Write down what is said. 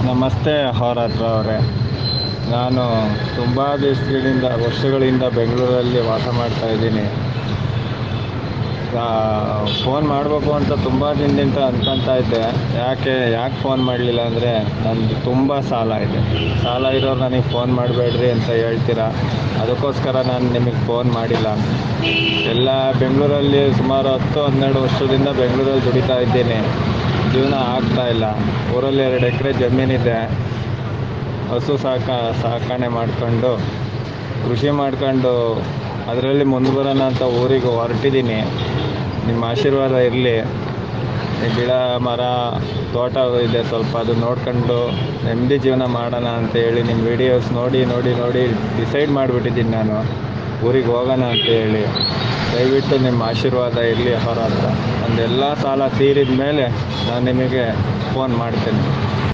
ನಮಸ್ತೆ ಹೋರಾತ್ರ ಅವರೇ ನಾನು ತುಂಬ ದಿವಸಗಳಿಂದ ವರ್ಷಗಳಿಂದ ಬೆಂಗಳೂರಲ್ಲಿ ವಾಸ ಮಾಡ್ತಾ ಇದ್ದೀನಿ ಫೋನ್ ಮಾಡಬೇಕು ಅಂತ ತುಂಬ ದಿನದಿಂದ ಅನ್ಕೊತಾ ಇದ್ದೆ ಯಾಕೆ ಯಾಕೆ ಫೋನ್ ಮಾಡಲಿಲ್ಲ ಅಂದರೆ ನಂದು ತುಂಬ ಸಾಲ ಇದೆ ಸಾಲ ಇರೋರು ನನಗೆ ಫೋನ್ ಮಾಡಬೇಡ್ರಿ ಅಂತ ಹೇಳ್ತೀರಾ ಅದಕ್ಕೋಸ್ಕರ ನಾನು ನಿಮಗೆ ಫೋನ್ ಮಾಡಿಲ್ಲ ಎಲ್ಲ ಬೆಂಗಳೂರಲ್ಲಿ ಸುಮಾರು ಹತ್ತು ಹನ್ನೆರಡು ವರ್ಷದಿಂದ ಬೆಂಗಳೂರಲ್ಲಿ ದುಡಿತಾ ಇದ್ದೀನಿ ಜೀವನ ಆಗ್ತಾ ಇಲ್ಲ ಊರಲ್ಲಿ ಎರಡು ಎಕರೆ ಜಮೀನಿದೆ ಹಸು ಸಾಕ ಸಾಕಣೆ ಮಾಡ್ಕೊಂಡು ಕೃಷಿ ಮಾಡ್ಕೊಂಡು ಅದರಲ್ಲಿ ಮುಂದೆ ಬರೋಣ ಅಂತ ಊರಿಗೆ ಹೊರಟಿದ್ದೀನಿ ನಿಮ್ಮ ಆಶೀರ್ವಾದ ಇರಲಿ ಗಿಡ ಮರ ತೋಟ ಇದೆ ಸ್ವಲ್ಪ ಅದು ನೋಡ್ಕೊಂಡು ನೆಮ್ಮದಿ ಜೀವನ ಮಾಡೋಣ ಅಂತ ಹೇಳಿ ನಿಮ್ಮ ವಿಡಿಯೋಸ್ ನೋಡಿ ನೋಡಿ ನೋಡಿ ಡಿಸೈಡ್ ಮಾಡಿಬಿಟ್ಟಿದ್ದೀನಿ ನಾನು ಊರಿಗೆ ಹೋಗೋಣ ಅಂತ ಹೇಳಿ ದಯವಿಟ್ಟು ನಿಮ್ಮ ಆಶೀರ್ವಾದ ಇರಲಿ ಅವರ ಹತ್ರ ಒಂದೆಲ್ಲ ಸಾಲ ತೀರಿದ ಮೇಲೆ ನಾನು ನಿಮಗೆ ಫೋನ್ ಮಾಡ್ತೇನೆ